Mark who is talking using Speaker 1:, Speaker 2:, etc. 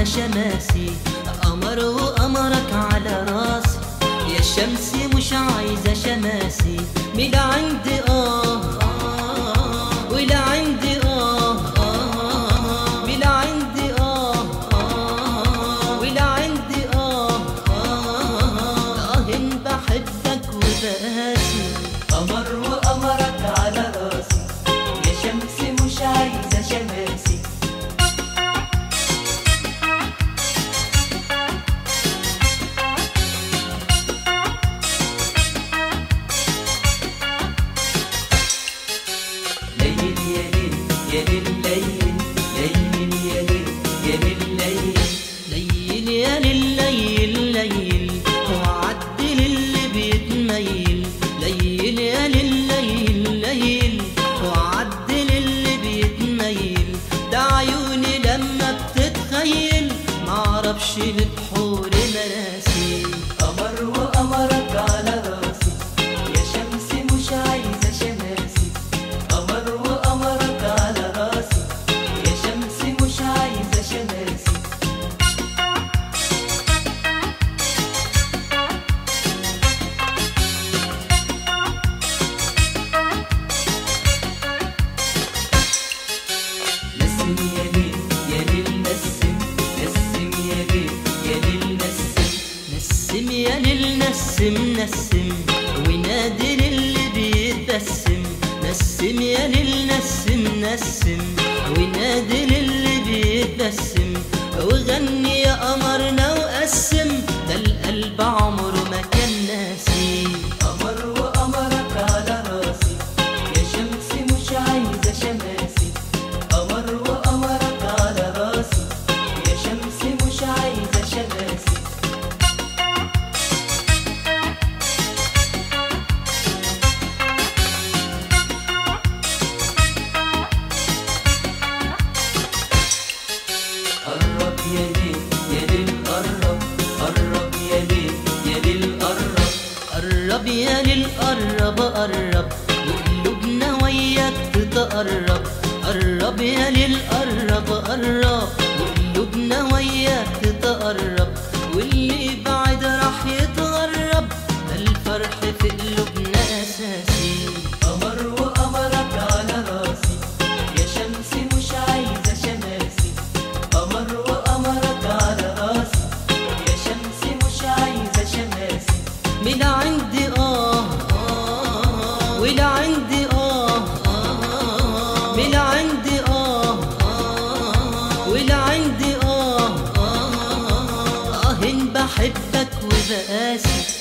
Speaker 1: عايزة شماسي قمر وقمرك على راسي يا الشمس مش عايزة شماسي من عندي آه آه ولا عندي آه آه من عندي آه آه ولا عندي آه آه آه إن بحبك وبقاسي
Speaker 2: قمر وقمرك على راسي يا شمس مش عايزة شماسي ليل يا ليل يا ليل ليل ليل يا ليل يا ليل ليل
Speaker 1: ليل يا ليل ليل وعدل اللي بيتميل ليل يا ليل ليل وعدل اللي بيتميل ده عيوني لما بتتخيل معرفش لبحور مراسي
Speaker 2: قمر وقمرك على راسي يا شمس مش عايزة شماسي قمر وقمرك على راسي يا شمس مش عايزة شماسي نسم يا ليل يا ليل نسم نسم يا ليل يا ليل نسم
Speaker 1: نسم يا ليل نسم نسم ونادي للي بيتبسم نسم يا ليل نسم نسم ونادي للي بيتبسم وغني يا قمرنا وقسم ده القلب عمره ما كان ناسي
Speaker 2: قمر وقمرك على راسي يا شمس مش عايزة شماسي قمر وقمرك على راسي يا شمس مش عايزة شماسي قرب يا ليل يا ليل قرب قرب يا ليل يا ليل قرب
Speaker 1: قرب يا ليل قرب قرب وقلوبنا وياك تتقرب قرب يا ليل قرب قرب وقلوبنا وياك تتقرب واللي بعد راح يتغرب ده الفرح في قلوبنا اساسي
Speaker 2: قمر وقمرك على راسي يا شمس مش عايزة شماسي قمر وقمرك على راسي يا شمس مش عايزة شماسي
Speaker 1: من عندي آه آه ولا عندي آه آه من عندي آه آه ولا عندي آه آه آه إن بحبك وبقاسي